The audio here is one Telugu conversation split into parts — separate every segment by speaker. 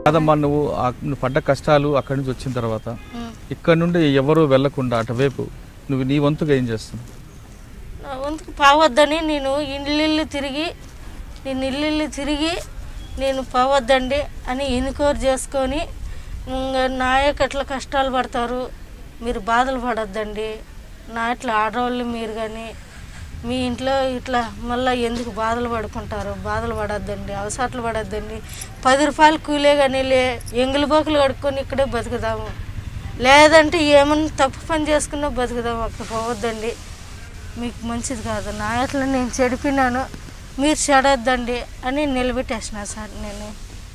Speaker 1: కాదమ్మా నువ్వు ఆ- నువ్వు పడ్డ కష్టాలు అక్కడి నుంచి వచ్చిన తర్వాత
Speaker 2: ఉం.
Speaker 1: ఇక్కడ నుండి ఎవరు వెళ్లకుండా అటువైపు నువ్వు నీ వంతుగా ఏం చేస్తున్నావు
Speaker 2: నా వంతుకు పావద్దని నేను ఇల్లు తిరిగి నేను ఇల్లు తిరిగి నేను పోవద్దండి అని ఎన్నికోరు చేసుకొని ఇంకా నాయకు ఎట్లా కష్టాలు పడతారు మీరు బాధలు పడొద్దండి నా ఇట్లా ఆడవాళ్ళు మీరు కానీ మీ ఇంట్లో ఇట్లా మళ్ళీ ఎందుకు బాధలు పడుకుంటారు బాధలు పడొద్దండి అవసరాలు పడొద్దండి పది రూపాయలు కూలే కానీ లే ఎంగులు బోకులు కడుక్కొని ఇక్కడే బతుకుదాము లేదంటే ఏమన్నా తప్పు పని చేసుకున్నా బతుకుదాము అక్కడ పోవద్దండి మీకు మంచిది కాదు నా అట్లా నేను చెడిపినాను మీరు చెడొద్దండి అని నిలబెట్టేసిన సార్ నేను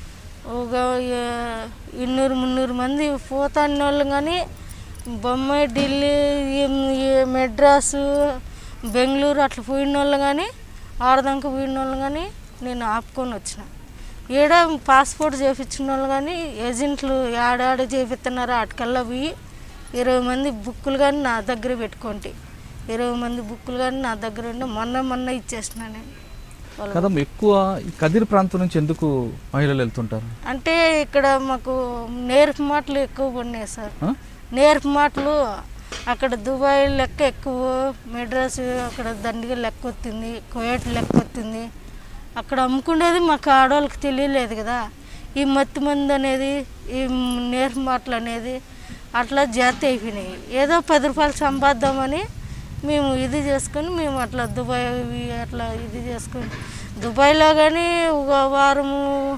Speaker 2: ఒక ఏ- ఇన్నూరు మున్నూరు మంది పోతాన్న వాళ్ళు కానీ బొంబాయి ఢిల్లీ ఈ- ఈ మెడ్రాసు బెంగళూరు అట్లా పోయిన వాళ్ళు కానీ ఆడదాకా పోయిన వాళ్ళు కానీ నేను ఆపుకొని వచ్చిన ఈడ పాస్పోర్ట్ చేయించిన వాళ్ళు కానీ ఏజెంట్లు ఆడాడ చేపిస్తున్నారో అటుకల్లా పోయి ఇరవై మంది బుక్కులు కానీ నా దగ్గర పెట్టుకోండి ఇరవై మంది బుక్కులు కానీ నా దగ్గర ఉండి మొన్న మొన్న ఇచ్చేసిన నేను వాళ్ళకి.
Speaker 1: కదమ్మా ఎక్కువ ఈ కదిరి ప్రాంతం నుంచి ఎందుకు మహిళలు వెళ్తుంటారు
Speaker 2: అంటే ఇక్కడ మాకు నేర్పు మాటలు ఎక్కువ పడినాయి సార్
Speaker 1: ఆ?
Speaker 2: నేర్పు మాటలు అక్కడ దుబాయ్ లెక్క ఎక్కువ మెడ్రాస్ అక్కడ దండిగా లెక్క వస్తుంది కువైట్ లెక్క వస్తుంది అక్కడ అమ్ముకునేది మాకు ఆడవాళ్ళకి తెలియలేదు కదా ఈ మత్తి మంది అనేది ఈ నేర్పు మాటలు అనేది అట్లా జాతి అయిపోయినాయి ఏదో పది రూపాయలు సంపాదిద్దామని మేము ఇది చేసుకొని మేము అట్లా దుబాయ్ ఇవి అట్లా ఇది చేసుకొని దుబాయ్లో కానీ ఒక వారము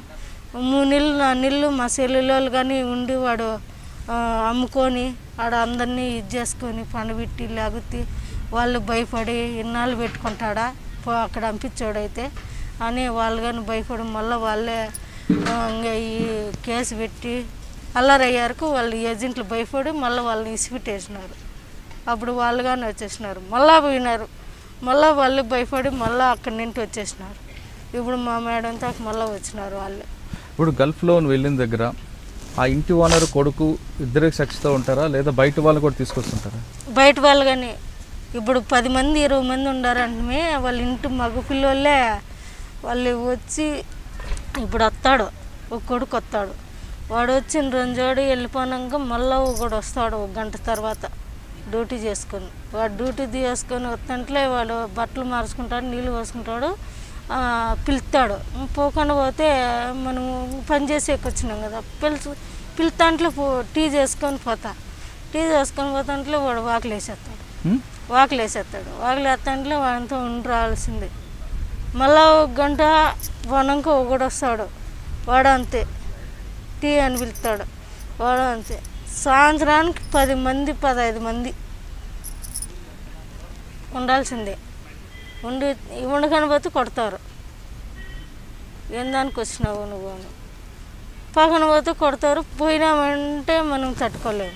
Speaker 2: మూడు నెలలు నా నెలలు మా సెల్లులోళ్ళు కానీ ఉండి వాడు ఆ, అమ్ముకొని ఆడ అందరినీ ఇది చేసుకొని పండబెట్టి లాగుతి వాళ్ళు భయపడి ఇన్నాళ్ళు పెట్టుకుంటాడా పో అక్కడ పంపించోడైతే అని వాళ్ళు కానీ భయపడి మళ్ళీ వాళ్ళే ఆ, ఇంకా ఈ కేసు పెట్టి అల్లరయ్యారకు వాళ్ళు ఏజెంట్లు భయపడి మళ్ళీ వాళ్ళని ఇసిపెట్టేసినారు అప్పుడు వాళ్ళు కానీ వచ్చేసినారు మళ్ళా పోయినారు మళ్ళీ వాళ్ళు భయపడి మళ్ళీ అక్కడి నుండి వచ్చేసినారు ఇప్పుడు మా మేడంతో మళ్ళీ వచ్చినారు వాళ్ళు
Speaker 1: ఇప్పుడు గల్ఫ్లో నువ్వు వెళ్ళిన దగ్గర ఆ ఇంటి ఓనర్ కొడుకు ఇద్దరికి సచ్చితో ఉంటారా లేదా బయట వాళ్ళు కూడా తీసుకొస్తుంటారా
Speaker 2: బయట వాళ్ళు కానీ ఇప్పుడు పది మంది ఇరవై మంది ఉండారంటే వాళ్ళ ఇంటి మగ పిల్లోళ్ళే వాళ్ళు వచ్చి ఇప్పుడు వస్తాడు ఒక కొడుకు వస్తాడు వాడు వచ్చిన రెంజోడు వెళ్ళిపోయాక మళ్ళీ ఒకడు వస్తాడు ఒక గంట తర్వాత డ్యూటీ చేసుకొని వాడు డ్యూటీ చేసుకొని వస్తుంటే వాడు బట్టలు మార్చుకుంటాడు నీళ్ళు పోసుకుంటాడు ఆ, పిలుస్తాడు పోకుండా పోతే మనము పని చేసేకి వచ్చినాం కదా పిలుచు పిలుతాంట్లో పో టీ చేసుకొని పోతా టీ చేసుకొని పోతాంట్లో వాడు వాకులు వేసేస్తాడు
Speaker 1: హ్మ్?
Speaker 2: వాకులు వేసేస్తాడు వాకులు వేస్తాంట్లో వాడితో ఉండి రావాల్సిందే మళ్ళా ఒక గంట పోనాక ఒకడు వస్తాడు వాడు అంతే టీ అని పిలుస్తాడు వాడు అంతే సాయంత్రానికి పది మంది పదహైదు మంది ఉండాల్సిందే ఉండి ఉండకని పోతే కొడతారు ఏం దానికి వచ్చినావు నువ్వు అని పక్కన పోతే కొడతారు పోయినామంటే మనం తట్టుకోలేము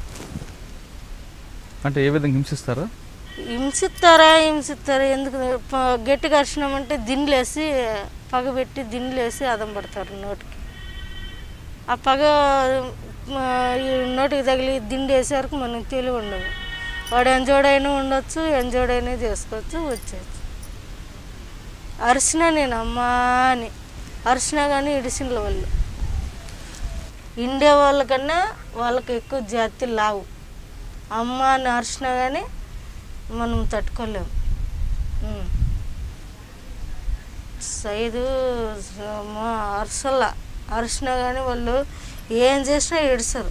Speaker 1: అంటే ఏ విధంగా హింసిస్తారా
Speaker 2: హింసిస్తారా హింసిస్తారా ఎందుకు ప- గట్టిగా అరిచినామంటే దిండ్లేసి పగబెట్టి దిండ్లేసి అదం పడతారు నోటికి ఆ పగ ఆ, ఈ నోటికి తగిలి దిండి వేసే మనం తెలివి ఉండదు వాడు ఎంజోడైనా ఉండొచ్చు ఎంజోడైనా చేసుకోవచ్చు వచ్చేయచ్చు అరిసినా నేను అమ్మా అని అరిసినా కానీ ఇడిసిన వాళ్ళు ఇండియా వాళ్ళకన్నా వాళ్ళకి ఎక్కువ జాతి లావు అమ్మ అని అరిసినా కానీ మనం తట్టుకోలేము ఉం. సైదు మా అరసల్లా అరిసినా కానీ వాళ్ళు ఏం చేసినా ఏడుస్తారు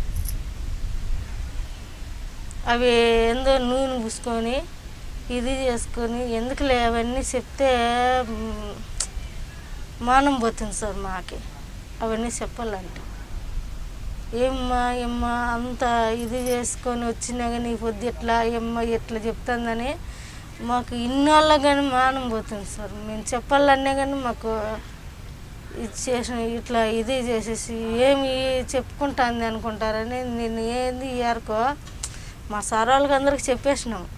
Speaker 2: అవి ఏందో నూనె పూసుకొని ఇది చేసుకొని ఎందుకులే అవన్నీ చెప్తే మ్, మానం పోతుంది సార్ మాకి అవన్నీ చెప్పాలంటే ఏమ్మా ఏమ్మా అంత ఇది చేసుకొని వచ్చినా కానీ ఈ పొద్దు ఎట్లా ఏమ్మా ఎట్లా చెప్తుందని మాకు ఇన్నాళ్ళ కానీ మానం పోతుంది సార్ మేము చెప్పాలన్నా కానీ మాకు ఇది చేసిన ఇట్లా ఇది చేసేసి ఏమి చెప్పుకుంటుంది అనుకుంటారని నేను ఏంది ఇయర్కో మా సార్ వాళ్ళకి అందరికి చెప్పేసినాము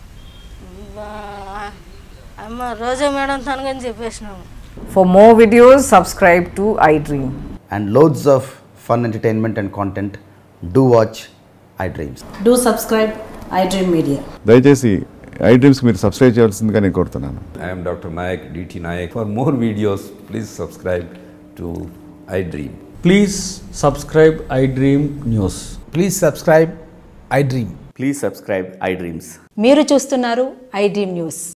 Speaker 2: బా- అమ్మ రోజా మేడం తనకని చెప్పేసినాము
Speaker 3: For more videos, subscribe to iDream.
Speaker 4: and loads of fun entertainment and content, do watch iDreams.
Speaker 5: Do subscribe iDream Media.
Speaker 6: దయచేసి ఐ డ్రీమ్స్కి మీరు సబ్స్క్రైబ్ చేయాల్సిందిగా నేను కోరుతున్నాను
Speaker 7: I am Dr. Nayak, DT Nayak. For more videos, please subscribe to iDream. Please subscribe iDream News.
Speaker 8: Please subscribe iDream.
Speaker 9: Please subscribe iDreams.
Speaker 5: మీరు చూస్తున్నారు ఐ డ్రీమ్ న్యూస్